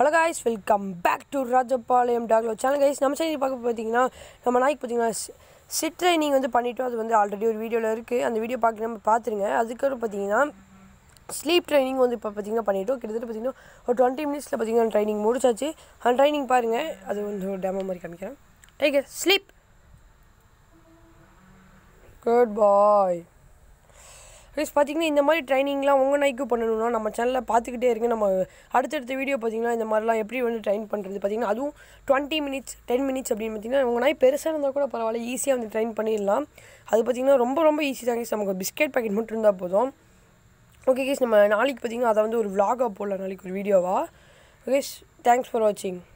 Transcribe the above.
hello guys welcome back to Rajapalayam டாக்லோ channel guys நம்ம channel பார்க்க பார்த்தீங்கன்னா நம்ம நாய்க்கு பார்த்தீங்கன்னா சிட் ட்ரைனிங் வந்து பண்ணிட்டோம் அது வந்து ஆல்ரெடி ஒரு வீடியோவில் இருக்குது அந்த வீடியோ பார்க்க நம்ம பார்த்துருங்க அதுக்கப்புறம் பார்த்தீங்கன்னா ஸ்லீப் ட்ரைனிங் வந்து இப்போ பார்த்தீங்கன்னா பண்ணிட்டோம் கிட்டத்தட்ட பார்த்தீங்கன்னா ஒரு டுவெண்ட்டி மினிட்ஸில் பார்த்தீங்கன்னா ட்ரைனிங் முடிச்சாச்சு அந்த ட்ரைனிங் பாருங்கள் அது வந்து ஒரு டெமோ மாதிரி காமிக்கிறேன் take sleep good boy guys பார்த்தீங்கன்னா இந்த மாதிரி ட்ரைனிங்லாம் உங்கள் நாய்க்கும் பண்ணணும்னா நம்ம சேனலில் பார்த்துக்கிட்டே இருங்க நம்ம அடுத்தடுத்த வீடியோ பார்த்தீங்கன்னா இந்த மாதிரிலாம் எப்படி வந்து ட்ரைன் பண்ணுறது பார்த்தீங்கன்னா அதுவும் டுவெண்ட்டி மினிட்ஸ் டென் மினிட்ஸ் அப்படின்னு பார்த்தீங்கன்னா உங்கள் நாய் பெருசாக இருந்தால் கூட பரவாயில்ல ஈஸியாக வந்து ட்ரைன் பண்ணிடலாம் அது பார்த்தீங்கன்னா ரொம்ப ரொம்ப ஈஸி தான் கைஸ் நமக்கு பிஸ்கெட் பாக்கெட் மட்டும் இருந்தால் போதும் ஓகே கேஸ் நம்ம நாளைக்கு பார்த்தீங்கன்னா அதை வந்து ஒரு vlog-ஆ போடலாம் நாளைக்கு ஒரு வீடியோவா ஓகே தேங்க்ஸ் ஃபார் வாட்சிங்